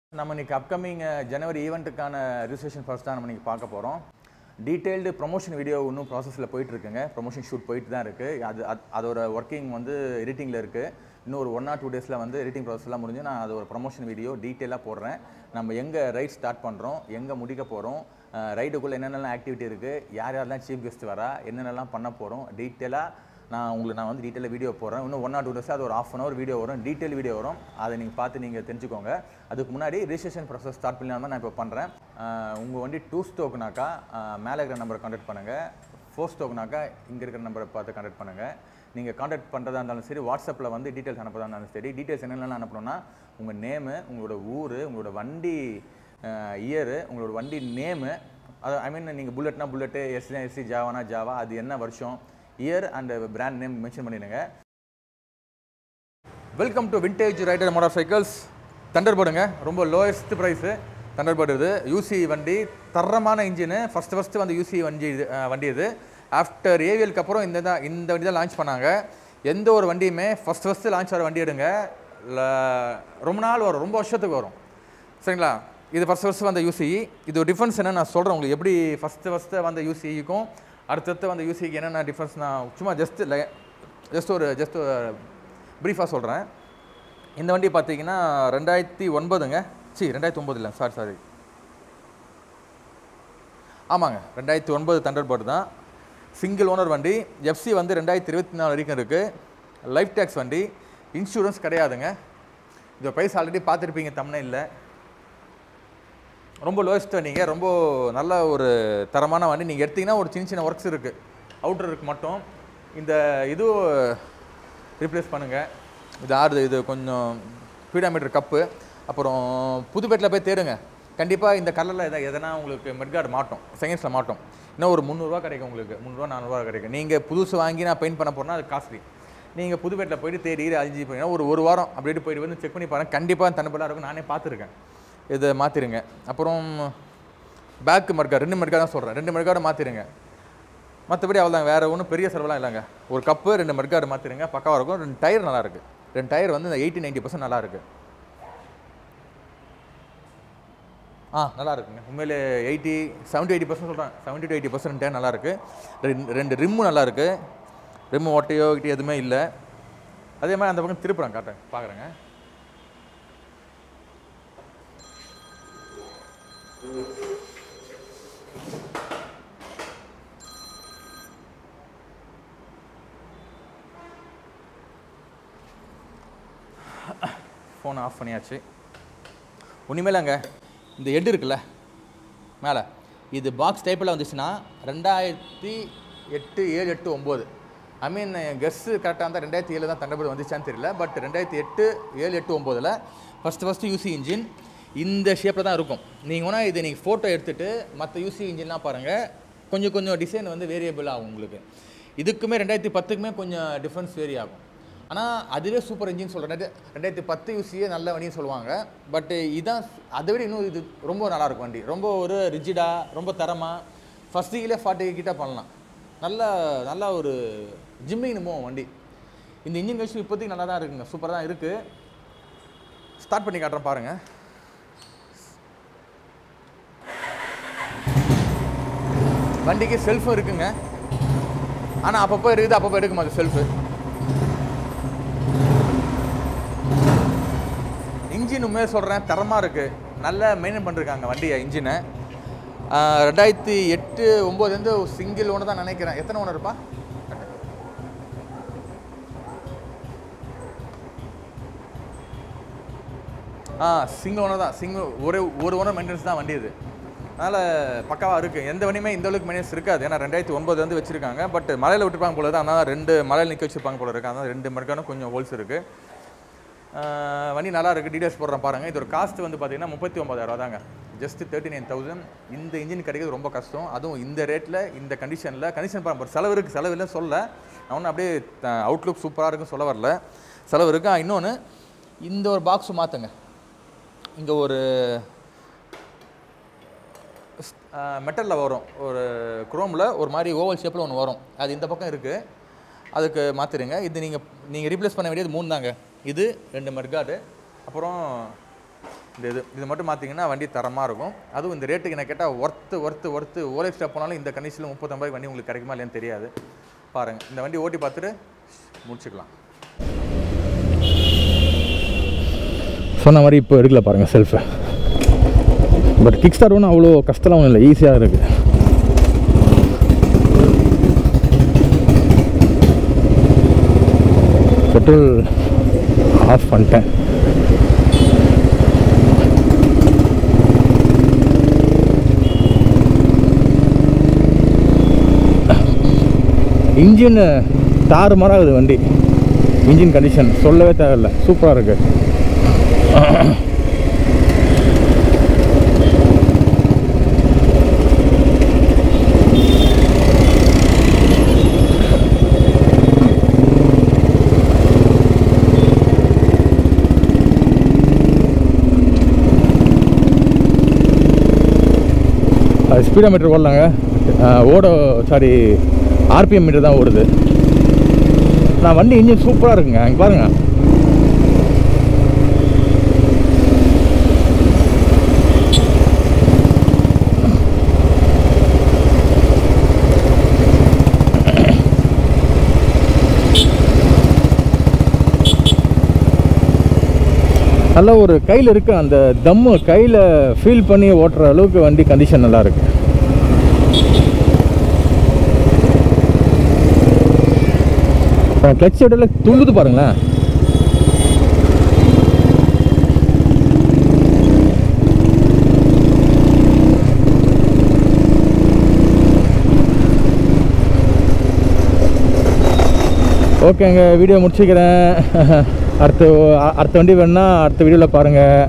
நம்ம இன்னைக்கு அப்கமிங் ஜனவரி ஈவெண்ட்டுக்கான ரிஜிஸ்ட்ரேஷன் ஃபர்ஸ்ட் தான் நம்ம இன்னைக்கு பார்க்க போகிறோம் டீட்டெயில்டு ப்ரொமோஷன் வீடியோ இன்னும் ப்ராசஸில் போயிட்டு இருக்குங்க ப்ரொமோஷன் ஷூட் போயிட்டு தான் இருக்குது அது அது- அதோட ஒர்க்கிங் வந்து எடிட்டிங்கில் இருக்குது இன்னும் ஒரு ஒன் ஆர் டூ டேஸில் வந்து எடிட்டிங் ப்ராசஸ்லாம் முடிஞ்சு நான் அது ஒரு ப்ரொமோஷன் வீடியோ டீட்டெயிலாக போடுறேன் நம்ம எங்கே ரைட் ஸ்டார்ட் பண்ணுறோம் எங்கே முடிக்க போகிறோம் ரைடுக்குள்ளே என்னென்னலாம் ஆக்டிவிட்டி இருக்குது யார் யாரெல்லாம் சீஃப் கெஸ்ட் வரா என்னென்னலாம் பண்ண போகிறோம் டீட்டெயிலாக நான் உங்களுக்கு நான் வந்து டீட்டெயிலாக வீடியோ போடுறேன் இன்னும் ஒன் ஆர் டூ டேஸ் அது ஒரு ஆஃப் அன் ஹவர் வீடியோ வரும் டீட்டெயில் வீடியோ வரும் அதை நீங்கள் பார்த்து நீங்கள் தெரிஞ்சுக்கோங்க அதுக்கு முன்னாடி ரிஜிஸ்ட்ரேஷன் ப்ராசஸ் ஸ்டார்ட் பண்ணலாமல் நான் இப்போ பண்ணுறேன் உங்கள் வண்டி டூ ஸ்டோக்னாக்கா மேலே இருக்கிற நம்பரை கான்டாக்ட் பண்ணுங்கள் ஃபோர் ஸ்டோக்னாக்கா இங்கே இருக்கிற நம்பரை பார்த்து கான்டாக்ட் பண்ணுங்கள் நீங்கள் கான்டாக்ட் பண்ணுறதா இருந்தாலும் சரி வாட்ஸ்அப்பில் வந்து டீட்டெயில்ஸ் அனுப்புறதா இருந்தாலும் சரி டீட்டெயில்ஸ் என்னென்னலாம் அனுப்பணும்னா உங்கள் நேமு உங்களோட ஊர் உங்களோட வண்டி இயரு உங்களோட வண்டி நேமு அது ஐ மீன் நீங்கள் புல்லட்னா புல்லட்டு எஸ்சி எஸ்சி ஜாவானா ஜாவா அது என்ன வருஷம் year and brand name mention பண்ணிடுங்க வெல்கம் டு விண்டேஜ் ரைடர் மோட்டார் சைக்கிள்ஸ் தண்டர்பர்டுங்க ரொம்ப லோயஸ்ட் ப்ரைஸு தண்டர்பர்டு இது யூசி வண்டி தரமான இன்ஜினு ஃபஸ்ட்டு ஃபஸ்ட்டு வந்து யூசி வண்டி இது அஹ், வண்டி இது ஆஃப்டர் ஏவிஎல்க்கு அப்புறம் இந்த தான் இந்த வண்டி தான் லான்ச் பண்ணாங்க எந்த ஒரு வண்டியுமே ஃபஸ்ட் ஃபஸ்ட்டு லான்ச் ஆகிற வண்டி எடுங்க ல- ரொம்ப நாள் வரும் ரொம்ப வருஷத்துக்கு வரும் சரிங்களா இது ஃபஸ்ட் ஃபஸ்ட்டு வந்த யூசி இது ஒரு டிஃப்ரென்ஸ் என்ன நான் சொல்கிறேன் உங்களுக்கு எப்படி ஃபஸ்ட்டு ஃபஸ்ட்டு வந்த யூசிக்கும் அடுத்தடுத்து வந்த யூசிக்கு என்னென்ன டிஃப்ரென்ஸ் நான் சும்மா ஜஸ்ட் ஜஸ்ட் ஒரு ஜஸ்ட் ப்ரீஃபாக சொல்கிறேன் இந்த வண்டி பார்த்தீங்கன்னா ரெண்டாயிரத்தி ஒன்பதுங்க சி ரெண்டாயிரத்தி ஒம்பது இல்லை சாரி சாரி ஆமாங்க ரெண்டாயிரத்தி ஒன்பது தண்டர்பர்டு தான் சிங்கிள் ஓனர் வண்டி எஃப்சி வந்து ரெண்டாயிரத்தி இருபத்தி நாலு வரைக்கும் இருக்குது லைஃப் டேக்ஸ் வண்டி இன்சூரன்ஸ் கிடையாதுங்க இந்த ப்ரைஸ் ஆல்ரெடி பார்த்துருப்பீங்க தமிழ் இல்லை ரொம்ப லோயஸ்ட் வண்டிங்க ரொம்ப நல்ல ஒரு தரமான வண்டி நீங்கள் எடுத்தீங்கன்னா ஒரு சின்ன சின்ன ஒர்க்ஸ் இருக்குது அவுட்டருக்கு மட்டும் இந்த இது ரீப்ளேஸ் பண்ணுங்கள் இது ஆறுது இது கொஞ்சம் ஸ்பீடாமீட்டர் கப்பு அப்புறம் புதுப்பேட்டில் போய் தேடுங்க கண்டிப்பாக இந்த கலரில் எதை எதனா உங்களுக்கு மெட்கார்டு மாட்டோம் செகண்ட்ஸில் மாட்டோம் இன்னும் ஒரு முந்நூறுரூவா கிடைக்கும் உங்களுக்கு முந்நூறுரூவா நானூறுரூவா கிடைக்கும் நீங்கள் புதுசு வாங்கி நான் பெயிண்ட் பண்ண போகிறேன்னா அது காஸ்ட்லி நீங்கள் புதுப்பேட்டில் போயிட்டு தேடி அழிஞ்சு போனீங்கன்னா ஒரு ஒரு வாரம் அப்படியே போயிட்டு வந்து செக் பண்ணி பாருங்கள் கண்டிப்பாக தண்ணுபலாக இருக்கும் நானே பார்த்துருக்கேன் இதை மாற்றிருங்க அப்புறம் பேக்கு மர்க்கா ரெண்டு மர்க்கா தான் சொல்கிறேன் ரெண்டு மர்க்காடு மாற்றிருங்க மற்றபடி அவ்வளோதாங்க வேறு ஒன்றும் பெரிய செலவெல்லாம் இல்லைங்க ஒரு கப்பு ரெண்டு மர்க்காடு மாற்றிருங்க பக்காவாக இருக்கும் ரெண்டு டயர் நல்லா இருக்கு ரெண்டு டயர் வந்து இந்த எயிட்டி நைன்ட்டி பர்சன்ட் நல்லா இருக்கு ஆ நல்லா இருக்குங்க உண்மையிலே எயிட்டி செவன்ட்டி எயிட்டி பர்சன்ட் சொல்கிறேன் seventy to eighty percent tyre நல்லா இருக்கு ரெண்டு ரெண்டு ரிம்மும் நல்லா இருக்கு ரிம்மு ஒட்டையோ கிட்டே எதுவுமே இல்லை அதே மாதிரி அந்த பக்கம் திருப்புறேன் காட்டுறேன் பார்க்குறேங்க ஃபோனை ஆஃப் பண்ணியாச்சு ஒன்றுமேலங்க இந்த ஹெட் இருக்குல்ல மேலே இது பாக்ஸ் டைப்பில் வந்துச்சுன்னா ரெண்டாயிரத்தி எட்டு ஏழு எட்டு ஒம்பது ஐ மீன் கெஸ்ஸு கரெக்டாக இருந்தால் ரெண்டாயிரத்தி ஏழு தான் தண்டபடி வந்துச்சான்னு தெரியல பட் ரெண்டாயிரத்தி எட்டு ஏழு எட்டு ஒம்போதில் ஃபஸ்ட்டு ஃபஸ்ட்டு யூசி இன்ஜின் இந்த ஷேப்பில் தான் இருக்கும் நீங்கள் வேணால் இதை நீங்கள் ஃபோட்டோ எடுத்துகிட்டு மற்ற யூசி இன்ஜின்லாம் பாருங்கள் கொஞ்சம் கொஞ்சம் டிசைன் வந்து வேரியபிள் ஆகும் உங்களுக்கு இதுக்குமே ரெண்டாயிரத்தி பத்துக்குமே கொஞ்சம் டிஃப்ரென்ஸ் வேரி ஆகும் ஆனால் அதுவே சூப்பர் இன்ஜின் சொல்கிறேன் ரெண்டாயிரத்தி பத்து யூசியே நல்ல வண்டின்னு சொல்லுவாங்க பட் இதான் அதை விட இன்னும் இது ரொம்ப நல்லா இருக்கும் வண்டி ரொம்ப ஒரு ரிஜிடாக ரொம்ப தரமாக ஃபஸ்ட் கீழே ஃபார்ட்டி கிட்ட பண்ணலாம் நல்ல நல்ல ஒரு ஜிம்மிங் போகும் வண்டி இந்த இன்ஜின் கழிச்சு இப்போதைக்கு நல்லா தான் இருக்குங்க சூப்பராக தான் இருக்குது ஸ்டார்ட் பண்ணி காட்டுறேன் பாருங்கள் வண்டிக்கு செல்ஃபும் இருக்குங்க ஆனால் அப்பப்போ இருக்குது அப்பப்போ எடுக்க மாட்டேன் செல்ஃபு இன்ஜின் உண்மையாக சொல்கிறேன் தரமாக இருக்குது நல்லா மெயின்டைன் பண்ணிருக்காங்க வண்டியை இன்ஜினை ரெண்டாயிரத்தி எட்டு ஒம்போதுலேருந்து சிங்கிள் ஒன்று தான் நினைக்கிறேன் எத்தனை ஒன்று இருப்பா ஆ சிங்கிள் ஓனர் தான் சிங்கிள் ஒரு ஒரு ஓனர் மெயின்டெனன்ஸ் தான் வண்டி இது அதனால் பக்காவாக இருக்குது எந்த வண்டியுமே இந்த அளவுக்கு மெயின்டெனன்ஸ் இருக்காது ஏன்னா ரெண்டாயிரத்தி ஒன்பது வந்து வச்சிருக்காங்க பட் மலையில் விட்டுருப்பாங்க போல தான் அதனால் ரெண்டு மலையில் நிற்க வச்சிருப்பாங்க போல இருக்கு அதனால் ரெண்டு மறுக்கான கொஞ்சம் ஹோல்ஸ் இருக்குது ஆஹ் வண்டி நல்லா இருக்குது டீடைல்ஸ் போடுறேன் பாருங்கள் இதோட காஸ்ட் வந்து பார்த்தீங்கன்னா முப்பத்தி ஒம்பதாயிரம் தாங்க ஜஸ்ட் தேர்ட்டி நைன் தௌசண்ட் இந்த இன்ஜின் கிடைக்கிறது ரொம்ப கஷ்டம் அதுவும் இந்த ரேட்டில் இந்த கண்டிஷனில் கண்டிஷன் பாருங்க செலவு இருக்குது செலவு இல்லைன்னு சொல்ல நான் ஒன்றும் அப்படியே அவுட்லுக் சூப்பராக இருக்குன்னு சொல்ல வரல செலவு இருக்கு இன்னொன்று இந்த ஒரு பாக்ஸு மாற்றுங்க இங்கே ஒரு மெட்டலில் வரும் ஒரு குரோமில் ஒரு மாதிரி ஓவல் ஷேப்பில் ஒன்று வரும் அது இந்த பக்கம் இருக்குது அதுக்கு மாற்றிடுங்க இது நீங்கள் நீங்கள் ரீப்ளேஸ் பண்ண வேண்டியது மூணு தாங்க இது ரெண்டு மர்காடு அப்புறம் இந்த இது இது மட்டும் பார்த்தீங்கன்னா வண்டி தரமாக இருக்கும் அதுவும் இந்த ரேட்டுக்கு என்ன கேட்டால் ஒர்த்து ஒர்த்து ஒர்த்து ஓலை ஸ்டாப் போனாலும் இந்த கண்டிஷனில் முப்பத்தொம்பது வண்டி உங்களுக்கு கிடைக்குமா இல்லையான்னு தெரியாது பாருங்கள் இந்த வண்டி ஓட்டி பார்த்துட்டு முடிச்சுக்கலாம் சொன்ன மாதிரி இப்போ எடுக்கல பாருங்கள் செல்ஃபை பட் கிக் ஸ்டார்ட் ஒன்றும் அவ்வளோ கஷ்டம்லாம் ஒன்றும் இல்லை ஈஸியாக இருக்குது பெட்ரோல் ஆஃப் பண்ணிட்டேன் இன்ஜின் தாறுமாறாக இருக்குது வண்டி இன்ஜின் கண்டிஷன் சொல்லவே தேவையில்லை சூப்பராக இருக்குது அது ஸ்பீடோ மீட்டர் ஓடலாங்க ஓட சாரி ஆர்பிஎம் மீட்டர் தான் ஓடுது நான் வண்டி இன்ஜின் சூப்பராக இருக்குங்க அங்கே பாருங்கள் நல்ல ஒரு கையில் இருக்க அந்த தம்மு கையில் ஃபீல் பண்ணி ஓட்டுற அளவுக்கு வண்டி கண்டிஷன் நல்லா இருக்கு கிளச் விடல துள்ளுது பாருங்களேன் ஓகேங்க வீடியோ முடிச்சுக்கிறேன் அடுத்த அடுத்த வண்டி வேணுன்னா அடுத்த வீடியோவில் பாருங்கள்